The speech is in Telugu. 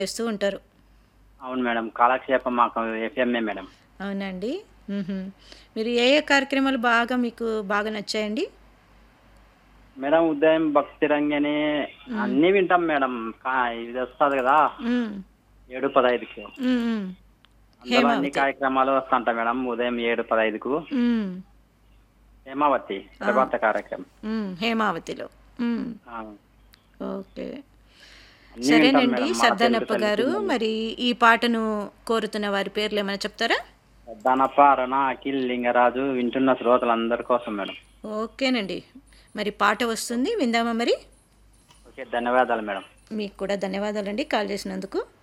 చేస్తూ ఉంటారు అవును మేడం కాలక్షేపం మాకు ఎఫ్ఎంఏ మేడం అవునండి మ్హూ. మీరు ఏ ఏ కార్యక్రమాలు బాగా మీకు బాగా నచ్చాయండి మేడం ఉదయం భక్తి రంగని అన్నీ వింటాం మేడం కా- ఇది వస్తుంది కదా మ్, ఏడు పదహైదుకి మ్, మ్. అందులో అన్ని కార్యక్రమాలు వస్తుంటాయి మేడం ఉదయం ఏడు పదహైదుకు మ్, హేమావతి ప్రభాత కార్యక్రమం మ్, హేమావతిలో మ్, ఆ, ఓకే అన్నీ వింటాం సరేనండి మేడం. మా సర్దానప్ప తెలుగు గారు తల్లి మరి ఈ పాటను కోరుతున్న వారి పేర్లు ఏమైనా చెప్తారా దానప్ప అరుణ అఖిల్ లింగరాజు వింటున్న శ్రోతలందరి కోసం మేడం ఓకేనండి మరి పాట వస్తుంది విందామా మరి ఓకే ధన్యవాదాలు మేడం మీకు కూడా ధన్యవాదాలండి కాల్ చేసినందుకు